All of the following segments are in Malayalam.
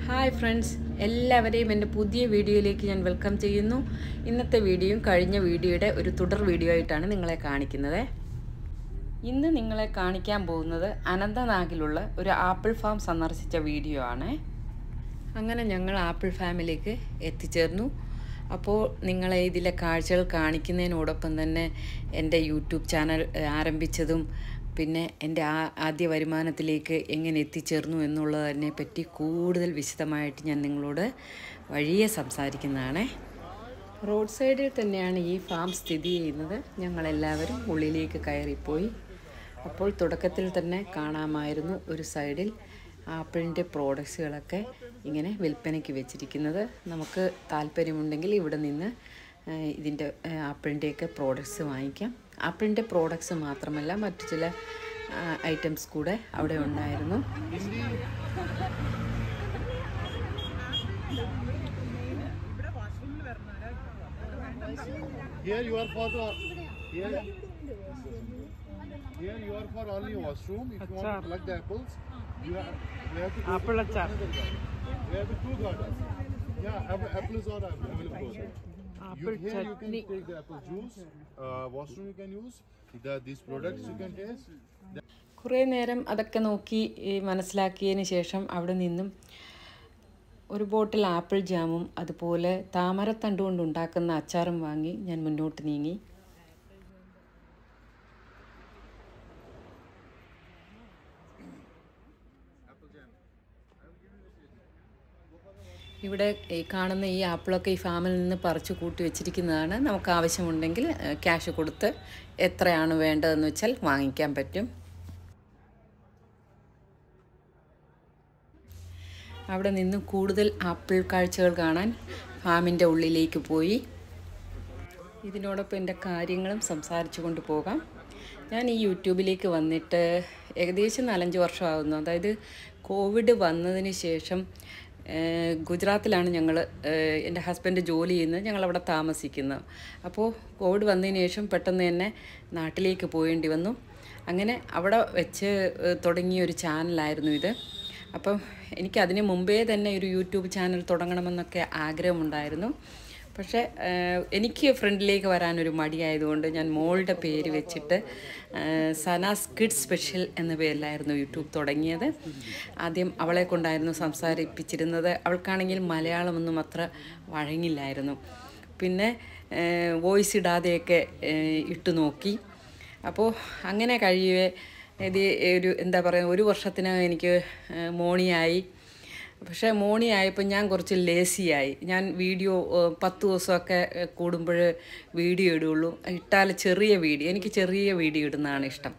ഹായ് ഫ്രണ്ട്സ് എല്ലാവരെയും എൻ്റെ പുതിയ വീഡിയോയിലേക്ക് ഞാൻ വെൽക്കം ചെയ്യുന്നു ഇന്നത്തെ വീഡിയോയും കഴിഞ്ഞ വീഡിയോയുടെ ഒരു തുടർ വീഡിയോ ആയിട്ടാണ് നിങ്ങളെ കാണിക്കുന്നത് ഇന്ന് നിങ്ങളെ കാണിക്കാൻ പോകുന്നത് അനന്തനാഗിലുള്ള ഒരു ആപ്പിൾ ഫാം സന്ദർശിച്ച വീഡിയോ ആണ് അങ്ങനെ ഞങ്ങൾ ആപ്പിൾ ഫാമിലേക്ക് എത്തിച്ചേർന്നു അപ്പോൾ നിങ്ങളെ ഇതിലെ കാഴ്ചകൾ കാണിക്കുന്നതിനോടൊപ്പം തന്നെ എൻ്റെ യൂട്യൂബ് ചാനൽ ഏഹ്, ആരംഭിച്ചതും പിന്നെ എൻ്റെ ആ ആദ്യ വരുമാനത്തിലേക്ക് എങ്ങനെ എത്തിച്ചേർന്നു എന്നുള്ളതിനെ പറ്റി കൂടുതൽ വിശദമായിട്ട് ഞാൻ നിങ്ങളോട് വഴിയെ സംസാരിക്കുന്നതാണ് റോഡ് സൈഡിൽ തന്നെയാണ് ഈ ഫാം സ്ഥിതി ചെയ്യുന്നത് ഞങ്ങളെല്ലാവരും ഉള്ളിലേക്ക് കയറിപ്പോയി അപ്പോൾ തുടക്കത്തിൽ തന്നെ കാണാമായിരുന്നു ഒരു സൈഡിൽ ആപ്പിളിൻ്റെ പ്രോഡക്ട്സുകളൊക്കെ ഇങ്ങനെ വിൽപ്പനയ്ക്ക് വെച്ചിരിക്കുന്നത് നമുക്ക് താല്പര്യമുണ്ടെങ്കിൽ ഇവിടെ നിന്ന് ആ, ഇതിൻ്റെ ആ, ആപ്പിളിൻ്റെയൊക്കെ പ്രോഡക്ട്സ് വാങ്ങിക്കാം ആപ്പിളിൻ്റെ പ്രോഡക്ട്സ് മാത്രമല്ല മറ്റു ചില ഐറ്റംസ് കൂടെ അവിടെ ഉണ്ടായിരുന്നു Here you are for the here. Here you are for only washroom. If you want to collect the apples, you have you have to go Apple to achar. another garden. We have two gardens. Yeah, app- apples are available over there. You, Apple here you can chutney. take the apple juice. Uh, washroom you can use. The, these products you can taste. The, കുറേ നേരം അതൊക്കെ നോക്കി ഈ മനസ്സിലാക്കിയതിന് ശേഷം അവിടെ നിന്നും ഒരു ബോട്ടിൽ ആപ്പിൾ ജാമും അതുപോലെ താമരത്തണ്ട് കൊണ്ട് ഉണ്ടാക്കുന്ന അച്ചാറും വാങ്ങി ഞാൻ മുന്നോട്ട് നീങ്ങി ഇവിടെ ഈ കാണുന്ന ഈ ആപ്പിളൊക്കെ ഈ ഫാമിൽ നിന്ന് പറിച്ചു കൂട്ടി വെച്ചിരിക്കുന്നതാണ് നമുക്ക് ആവശ്യമുണ്ടെങ്കിൽ ഏഹ്, ക്യാഷ് കൊടുത്ത് എത്രയാണ് വേണ്ടതെന്ന് വെച്ചാൽ വാങ്ങിക്കാൻ പറ്റും അവിടെ നിന്ന് കൂടുതൽ ആപ്പിൾ കാഴ്ചകൾ കാണാൻ ഫാമിൻ്റെ ഉള്ളിലേക്ക് പോയി ഇതിനോടൊപ്പം എൻ്റെ കാര്യങ്ങളും സംസാരിച്ചു കൊണ്ട് പോകാം ഞാൻ ഈ യൂട്യൂബിലേക്ക് വന്നിട്ട് ഏകദേശം നാലഞ്ച് വർഷമാകുന്നു അതായത് കോവിഡ് വന്നതിന് ശേഷം ഏഹ്, ഗുജറാത്തിലാണ് ഞങ്ങൾ എൻ്റെ ഹസ്ബൻഡ് ജോലി ചെയ്യുന്നത് ഞങ്ങൾ അവിടെ താമസിക്കുന്നത് അപ്പോൾ കോവിഡ് വന്നതിന് ശേഷം പെട്ടെന്ന് തന്നെ നാട്ടിലേക്ക് പോകേണ്ടി വന്നു അങ്ങനെ അവിടെ വെച്ച് ഏഹ്, തുടങ്ങിയ ഒരു ചാനലായിരുന്നു ഇത് അപ്പം എനിക്ക് അതിന് മുമ്പേ തന്നെ ഒരു യൂട്യൂബ് ചാനൽ തുടങ്ങണമെന്നൊക്കെ ആഗ്രഹമുണ്ടായിരുന്നു പക്ഷേ ആഹ്, എനിക്ക് ഫ്രണ്ടിലേക്ക് വരാനൊരു മടിയായതുകൊണ്ട് ഞാൻ മോളുടെ പേര് വെച്ചിട്ട് ആഹ്, സനാസ് കിഡ്സ് സ്പെഷ്യൽ എന്ന പേരിലായിരുന്നു യൂട്യൂബ് തുടങ്ങിയത് ആദ്യം അവളെ കൊണ്ടായിരുന്നു സംസാരിപ്പിച്ചിരുന്നത് അവൾക്കാണെങ്കിൽ മലയാളമൊന്നും അത്ര വഴങ്ങില്ലായിരുന്നു പിന്നെ വോയിസ് ഇടാതെയൊക്കെ ആഹ്, ഇട്ടു നോക്കി അപ്പോൾ അങ്ങനെ കഴിയവേ ഇത് ഒരു എന്താ പറയുക ഒരു വർഷത്തിനകം എനിക്ക് ഏഹ്, മോണിയായി പക്ഷേ മോണിയായപ്പോൾ ഞാൻ കുറച്ച് ലേസിയായി ഞാൻ വീഡിയോ ഏഹ്, പത്ത് ദിവസമൊക്കെ ഏഹ്, കൂടുമ്പോൾ വീഡിയോ ഇടുള്ളൂ ഇട്ടാൽ ചെറിയ വീഡിയോ എനിക്ക് ചെറിയ വീഡിയോ ഇടുന്നതാണ് ഇഷ്ടം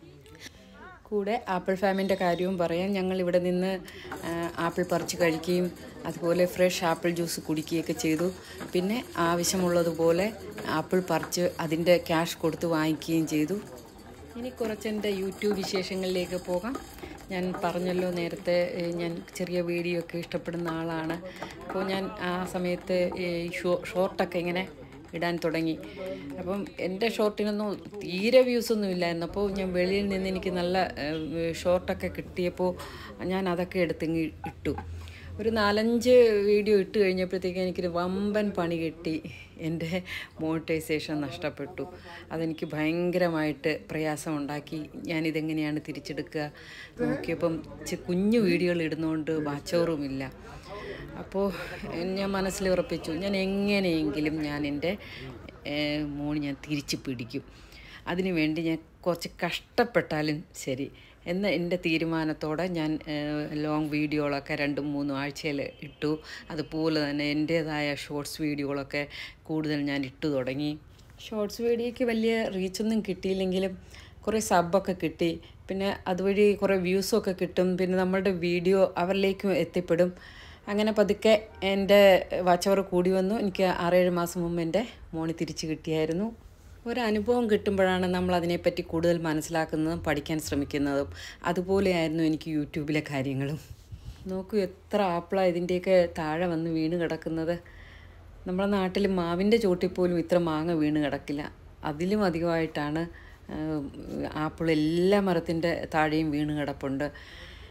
കൂടെ ആപ്പിൾ ഫാമിൻ്റെ കാര്യവും പറയാം ഞങ്ങൾ ഇവിടെ നിന്ന് ആ, ആപ്പിൾ പറിച്ച് കഴിക്കുകയും അതുപോലെ ഫ്രഷ് ആപ്പിൾ ജ്യൂസ് കുടിക്കുകയൊക്കെ ചെയ്തു പിന്നെ ആവശ്യമുള്ളതുപോലെ ആപ്പിൾ പറിച്ച് അതിൻ്റെ ക്യാഷ് കൊടുത്ത് വാങ്ങിക്കുകയും ചെയ്തു ഇനി കുറച്ച് എൻ്റെ യൂട്യൂബ് വിശേഷങ്ങളിലേക്ക് പോകാം ഞാൻ പറഞ്ഞല്ലോ നേരത്തെ ഏ, ഞാൻ ചെറിയ വീഡിയോ ഒക്കെ ഇഷ്ടപ്പെടുന്ന ആളാണ് അപ്പോൾ ഞാൻ ആ സമയത്ത് ഈ ഷോ ഷോർട്ടൊക്കെ ഇങ്ങനെ ഇടാൻ തുടങ്ങി അപ്പം എൻ്റെ ഷോർട്ടിനൊന്നും തീരെ വ്യൂസ് ഒന്നും ഇല്ലായിരുന്നു അപ്പോൾ ഞാൻ വെളിയിൽ നിന്ന് എനിക്ക് നല്ല ഏഹ്, ഷോർട്ടൊക്കെ കിട്ടിയപ്പോൾ ഞാൻ അതൊക്കെ എടുത്തിങ്ങ് ഇട്ടു ഒരു നാലഞ്ച് വീഡിയോ ഇട്ട് കഴിഞ്ഞപ്പോഴത്തേക്ക് എനിക്കൊരു വമ്പൻ പണി കിട്ടി എൻ്റെ മോണിറ്റൈസേഷൻ നഷ്ടപ്പെട്ടു അതെനിക്ക് ഭയങ്കരമായിട്ട് പ്രയാസമുണ്ടാക്കി ഞാനിതെങ്ങനെയാണ് തിരിച്ചെടുക്കുക നോക്കിയപ്പം ചെ- കുഞ്ഞു വീഡിയോകൾ ഇടുന്നതുകൊണ്ട് വാച്ചോറുമില്ല അപ്പോൾ ഞാൻ മനസ്സിൽ ഉറപ്പിച്ചു ഞാൻ എങ്ങനെയെങ്കിലും ഞാൻ എൻ്റെ ഏഹ്, മോന് ഞാൻ തിരിച്ചു പിടിക്കും അതിനു വേണ്ടി ഞാൻ കുറച്ച് കഷ്ടപ്പെട്ടാലും ശരി എന്ന എൻ്റെ തീരുമാനത്തോടെ ഞാൻ ഏഹ്, ലോങ് വീഡിയോകളൊക്കെ രണ്ടും മൂന്നും ആഴ്ചയിൽ ഇട്ടു അതുപോലെ തന്നെ എൻ്റേതായ ഷോർട്സ് വീഡിയോകളൊക്കെ കൂടുതൽ ഞാൻ ഇട്ടു തുടങ്ങി ഷോർട്സ് വീഡിയോയ്ക്ക് വലിയ റീച്ചൊന്നും കിട്ടിയില്ലെങ്കിലും കുറേ സബ്ബൊക്കെ കിട്ടി പിന്നെ അതുവഴി കുറേ വ്യൂസൊക്കെ കിട്ടും പിന്നെ നമ്മളുടെ വീഡിയോ അവരിലേക്കും എത്തിപ്പെടും അങ്ങനെ പതുക്കെ എൻ്റെ വാച്ചവർ കൂടി വന്നു എനിക്ക് ആറേഴ് മാസം മുമ്പ് എൻ്റെ മോണി തിരിച്ചു കിട്ടിയായിരുന്നു ഒരനുഭവം കിട്ടുമ്പോഴാണ് നമ്മൾ അതിനെപ്പറ്റി കൂടുതൽ മനസ്സിലാക്കുന്നതും പഠിക്കാൻ ശ്രമിക്കുന്നതും അതുപോലെയായിരുന്നു എനിക്ക് യൂട്യൂബിലെ കാര്യങ്ങളും നോക്കൂ എത്ര ആപ്പിളാണ് ഇതിൻ്റെയൊക്കെ താഴെ വന്ന് വീണ് കിടക്കുന്നത് നമ്മുടെ നാട്ടിൽ മാവിൻ്റെ ചോട്ടിൽ പോലും ഇത്ര മാങ്ങ വീണ് കിടക്കില്ല അതിലും അധികമായിട്ടാണ് ആപ്പിൾ എല്ലാ മരത്തിൻ്റെ താഴെയും വീണ് കിടപ്പുണ്ട്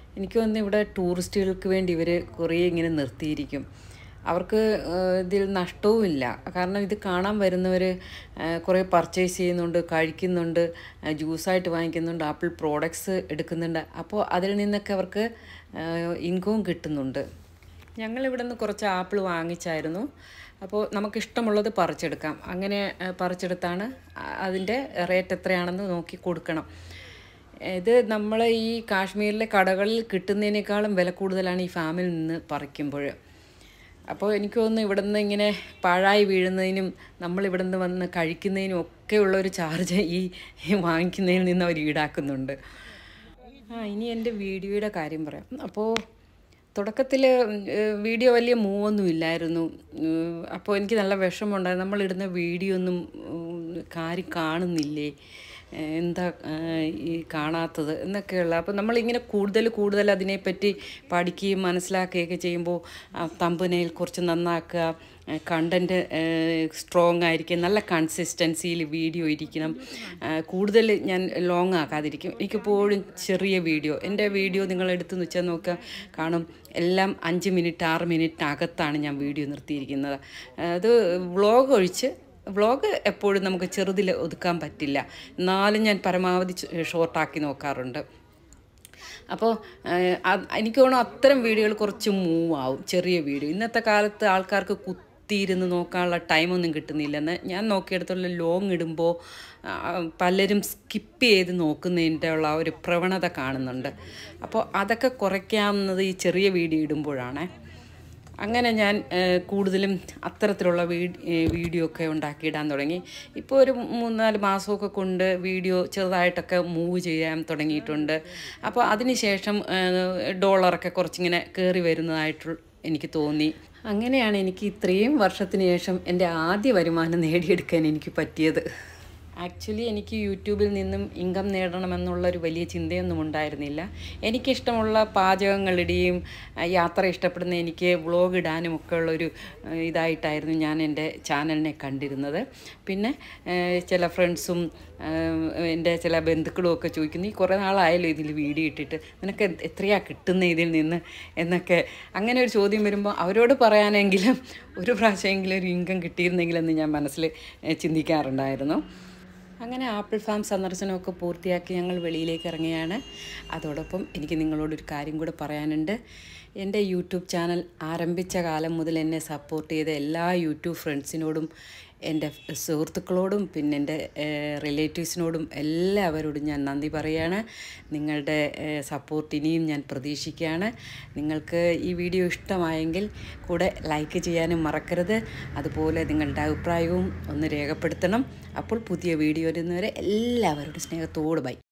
എനിക്ക് തോന്നുന്നു ഇവിടെ ടൂറിസ്റ്റുകൾക്ക് വേണ്ടി ഇവർ കുറേ ഇങ്ങനെ നിർത്തിയിരിക്കും അവർക്ക് ഏഹ്, ഇതിൽ നഷ്ടവുമില്ല കാരണം ഇത് കാണാൻ വരുന്നവർ കുറേ പർച്ചേസ് ചെയ്യുന്നുണ്ട് കഴിക്കുന്നുണ്ട് ഏഹ്, ജ്യൂസായിട്ട് വാങ്ങിക്കുന്നുണ്ട് ആപ്പിൾ പ്രോഡക്ട്സ് എടുക്കുന്നുണ്ട് അപ്പോൾ അതിൽ നിന്നൊക്കെ അവർക്ക് ഇൻകവും കിട്ടുന്നുണ്ട് ഞങ്ങൾ ഇവിടെ നിന്ന് കുറച്ച് ആപ്പിൾ വാങ്ങിച്ചായിരുന്നു അപ്പോൾ നമുക്കിഷ്ടമുള്ളത് പറിച്ചെടുക്കാം അങ്ങനെ ഏഹ്, പറിച്ചെടുത്താണ് അ- അതിൻ്റെ റേറ്റ് എത്രയാണെന്ന് നോക്കി കൊടുക്കണം ഇത് നമ്മൾ ഈ കാശ്മീരിലെ കടകളിൽ കിട്ടുന്നതിനേക്കാളും വില കൂടുതലാണ് ഈ ഫാമിൽ നിന്ന് പറിക്കുമ്പോൾ അപ്പോൾ എനിക്ക് തോന്നുന്നു ഇവിടെ നിന്ന് ഇങ്ങനെ പാഴായി വീഴുന്നതിനും നമ്മൾ ഇവിടെ നിന്ന് വന്ന് കഴിക്കുന്നതിനും ഒക്കെ ഉള്ള ഒരു ചാർജ് ഈ ഈ വാങ്ങിക്കുന്നതിൽ നിന്ന് അവർ ഈടാക്കുന്നുണ്ട് ആ ഇനി എൻ്റെ വീഡിയോയുടെ കാര്യം പറയാം അപ്പോൾ തുടക്കത്തിൽ വീഡിയോ വലിയ മൂവൊന്നും ഇല്ലായിരുന്നു ഉം, അപ്പോൾ എനിക്ക് നല്ല വിഷമമുണ്ടായിരുന്നു നമ്മളിടുന്ന വീഡിയോ ഒന്നും ഉം, കാര്യം കാണുന്നില്ലേ ഏ, എന്താ ആ, ഈ കാണാത്തത് എന്നൊക്കെയുള്ള അപ്പോൾ നമ്മളിങ്ങനെ കൂടുതൽ കൂടുതൽ അതിനെപ്പറ്റി പഠിക്കുകയും മനസ്സിലാക്കുകയൊക്കെ ചെയ്യുമ്പോൾ തമ്പനയിൽ കുറച്ച് നന്നാക്കുക കണ്ടൻറ്റ് സ്ട്രോങ് ആയിരിക്കും നല്ല കൺസിസ്റ്റൻസിയിൽ വീഡിയോ ഇരിക്കണം ആ, കൂടുതൽ ഞാൻ ലോങ് ആക്കാതിരിക്കും എനിക്കിപ്പോഴും ചെറിയ വീഡിയോ എൻ്റെ വീഡിയോ നിങ്ങൾ എടുത്ത് വെച്ചാൽ നോക്കുക കാണും എല്ലാം അഞ്ച് മിനിറ്റ് ആറ് മിനിറ്റിനകത്താണ് ഞാൻ വീഡിയോ നിർത്തിയിരിക്കുന്നത് അത് വ്ളോഗ് ഒഴിച്ച് വ്ളോഗ് എപ്പോഴും നമുക്ക് ചെറുതിൽ ഒതുക്കാൻ പറ്റില്ല എന്നാലും ഞാൻ പരമാവധി ഷോർട്ടാക്കി നോക്കാറുണ്ട് അപ്പോൾ എനിക്ക് തോന്നുന്നു അത്തരം വീഡിയോകൾ കുറച്ച് മൂവ് ആവും ചെറിയ വീഡിയോ ഇന്നത്തെ കാലത്ത് ആൾക്കാർക്ക് കുത്തിയിരുന്ന് നോക്കാനുള്ള ടൈമൊന്നും കിട്ടുന്നില്ലെന്ന് ഞാൻ നോക്കിയെടുത്തുള്ള ലോങ് ഇടുമ്പോൾ ആ, പലരും സ്കിപ്പ് ചെയ്ത് നോക്കുന്നതിൻ്റെ ഉള്ള ഒരു പ്രവണത കാണുന്നുണ്ട് അപ്പോൾ അതൊക്കെ കുറയ്ക്കാവുന്നത് ഈ ചെറിയ വീഡിയോ ഇടുമ്പോഴാണേ അങ്ങനെ ഞാൻ ഏഹ്, കൂടുതലും അത്തരത്തിലുള്ള വീ- ഏഹ്, വീഡിയോ ഒക്കെ ഉണ്ടാക്കിയിടാൻ തുടങ്ങി ഇപ്പോൾ ഒരു മൂന്നാല് മാസമൊക്കെ കൊണ്ട് വീഡിയോ ചെറുതായിട്ടൊക്കെ മൂവ് ചെയ്യാൻ തുടങ്ങിയിട്ടുണ്ട് അപ്പോൾ അതിനുശേഷം ഏഹ്, ഡോളറൊക്കെ കുറച്ചിങ്ങനെ കയറി വരുന്നതായിട്ട് എനിക്ക് തോന്നി അങ്ങനെയാണ് എനിക്ക് ഇത്രയും വർഷത്തിന് ശേഷം എൻ്റെ ആദ്യ വരുമാനം നേടിയെടുക്കാൻ എനിക്ക് പറ്റിയത് ആക്ച്വലി എനിക്ക് യൂട്യൂബിൽ നിന്നും ഇൻകം നേടണമെന്നുള്ളൊരു വലിയ ചിന്തയൊന്നും ഉണ്ടായിരുന്നില്ല എനിക്കിഷ്ടമുള്ള പാചകങ്ങളിടുകയും ആ, യാത്ര ഇഷ്ടപ്പെടുന്ന എനിക്ക് വ്ളോഗ് ഇടാനും ഒക്കെ ഉള്ളൊരു ആ, ഇതായിട്ടായിരുന്നു ഞാൻ എൻ്റെ ചാനലിനെ കണ്ടിരുന്നത് പിന്നെ ആ, ചില ഫ്രണ്ട്സും ആ, എൻ്റെ ചില ബന്ധുക്കളും ഒക്കെ ചോദിക്കുന്നു ഈ കുറേ നാളായല്ലോ ഇതിൽ വീഡിയോ ഇട്ടിട്ട് നിനക്ക് എന്ത്- എത്രയാ കിട്ടുന്ന ഇതിൽ നിന്ന് എന്നൊക്കെ അങ്ങനെ ഒരു ചോദ്യം വരുമ്പോൾ അവരോട് പറയാനെങ്കിലും ഒരു പ്രാവശ്യമെങ്കിലും ഒരു ഇൻകം കിട്ടിയിരുന്നെങ്കിലെന്ന് ഞാൻ മനസ്സിൽ ഏ, ചിന്തിക്കാറുണ്ടായിരുന്നു അങ്ങനെ ആപ്പിൾ ഫാം സന്ദർശനമൊക്കെ പൂർത്തിയാക്കി ഞങ്ങൾ വെളിയിലേക്ക് ഇറങ്ങുകയാണ് അതോടൊപ്പം എനിക്ക് നിങ്ങളോടൊരു കാര്യം കൂടെ പറയാനുണ്ട് എൻ്റെ യൂട്യൂബ് ചാനൽ ആരംഭിച്ച കാലം മുതൽ എന്നെ സപ്പോർട്ട് ചെയ്ത എല്ലാ യൂട്യൂബ് ഫ്രണ്ട്സിനോടും എൻ്റെ സുഹൃത്തുക്കളോടും പിന്നെ എൻ്റെ റിലേറ്റീവ്സിനോടും എല്ലാവരോടും ഞാൻ നന്ദി പറയുകയാണ് നിങ്ങളുടെ സപ്പോർട്ട് ഇനിയും ഞാൻ പ്രതീക്ഷിക്കുകയാണ് നിങ്ങൾക്ക് ഈ വീഡിയോ ഇഷ്ടമായെങ്കിൽ കൂടെ ലൈക്ക് ചെയ്യാനും മറക്കരുത് അതുപോലെ നിങ്ങളുടെ അഭിപ്രായവും ഒന്ന് രേഖപ്പെടുത്തണം അപ്പോൾ പുതിയ വീഡിയോ വരുന്നവരെ എല്ലാവരോടും സ്നേഹത്തോട് ബൈ